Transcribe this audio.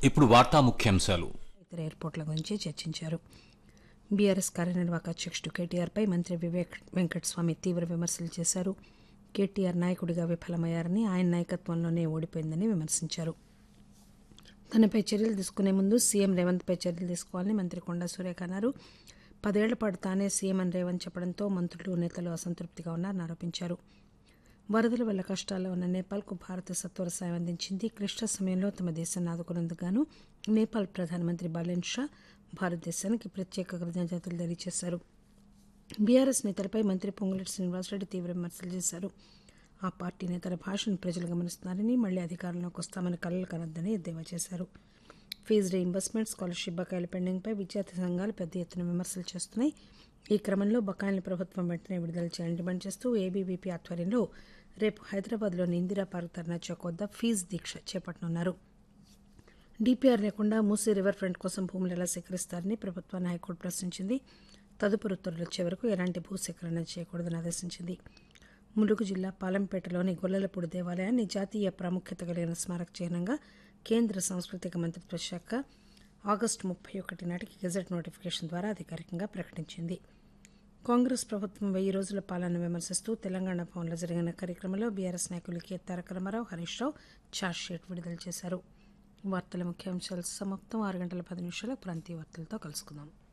ఇప్పుడు వార్తా ముఖ్యాంశాలు ఇతర ఎయిర్పోర్ట్ల గురించి చర్చించారు బీఆర్ఎస్ కార్యనిర్వాహక అధ్యక్షుడు కేటీఆర్పై మంత్రి వివేక్ వెంకటస్వామి తీవ్ర విమర్శలు చేశారు కేటీఆర్ నాయకుడిగా విఫలమయ్యారని ఆయన నాయకత్వంలోనే ఓడిపోయిందని విమర్శించారు తనపై చర్యలు తీసుకునే ముందు సీఎం రేవంత్పై చర్యలు తీసుకోవాలని మంత్రి కొండా సురేఖ అన్నారు పదేళ్ల పాటు తానే సీఎం అని రేవంత్ చెప్పడంతో మంత్రులు నేతలు అసంతృప్తిగా ఉన్నారని ఆరోపించారు వరదల వల్ల కష్టాల్లో ఉన్న నేపాల్కు భారత సత్వర సాయం అందించింది క్లిష్ట సమయంలో తమ దేశాన్ని ఆదుకున్నందుకు గాను నేపాల్ ప్రధానమంత్రి బాలెన్ షా భారతదేశానికి ప్రత్యేక కృతజ్ఞతలు తెలియజేశారు బీఆర్ఎస్ నేతలపై మంత్రి పొంగులేటి శ్రీనివాసరెడ్డి తీవ్ర విమర్శలు చేశారు ఆ పార్టీ నేతల భాషను ప్రజలు గమనిస్తున్నారని మళ్లీ అధికారంలోకి వస్తామని కలలు కనొద్దని ఎద్దేవా చేశారు ఫీజు రీయింబర్స్మెంట్ స్కాలర్షిప్ బకాయిల పెండింగ్పై విద్యార్థి సంఘాలు పెద్ద ఎత్తున విమర్శలు చేస్తున్నాయి ఈ క్రమంలో బకాయిలను ప్రభుత్వం వెంటనే విడుదల చేయాలని డిమాండ్ చేస్తూ ఏబీవీపీ ఆధ్వర్యంలో రేపు హైదరాబాద్లోని ఇందిరా పార్క్ ధర్నా చౌక్ వద్ద ఫీజు దీక్ష చేపట్టనున్నారు డీపీఆర్ లేకుండా మూసీ రివర్ ఫ్రంట్ కోసం భూములు ఎలా సేకరిస్తారని ప్రభుత్వాన్ని హైకోర్టు ప్రశ్నించింది తదుపరి ఉత్తర్వులు వచ్చే వరకు ఎలాంటి భూసేకరణ చేయకూడదని ఆదేశించింది ములుగు జిల్లా పాలంపేటలోని గొల్లలపూడి దేవాలయాన్ని జాతీయ ప్రాముఖ్యత కలిగిన స్మారక చిహ్నంగా కేంద్ర సాంస్కృతిక మంత్రిత్వ శాఖ ఆగస్టు ముప్పై ఒకటి నాటికి గెజెట్ నోటిఫికేషన్ ద్వారా అధికారికంగా ప్రకటించింది కాంగ్రెస్ ప్రభుత్వం వెయ్యి రోజుల పాలన విమర్శిస్తూ తెలంగాణ భవన్లో జరిగిన కార్యక్రమంలో బీఆర్ఎస్ నాయకులు కె తారక రామారావు హరీష్ రావు ఛార్జ్షీట్ విడుదల చేశారు వార్తల ముఖ్యాంశాలు సమాప్తం ఆరు గంటల పది నిమిషాల ప్రాంతీయ వార్తలతో కలుసుకుందాం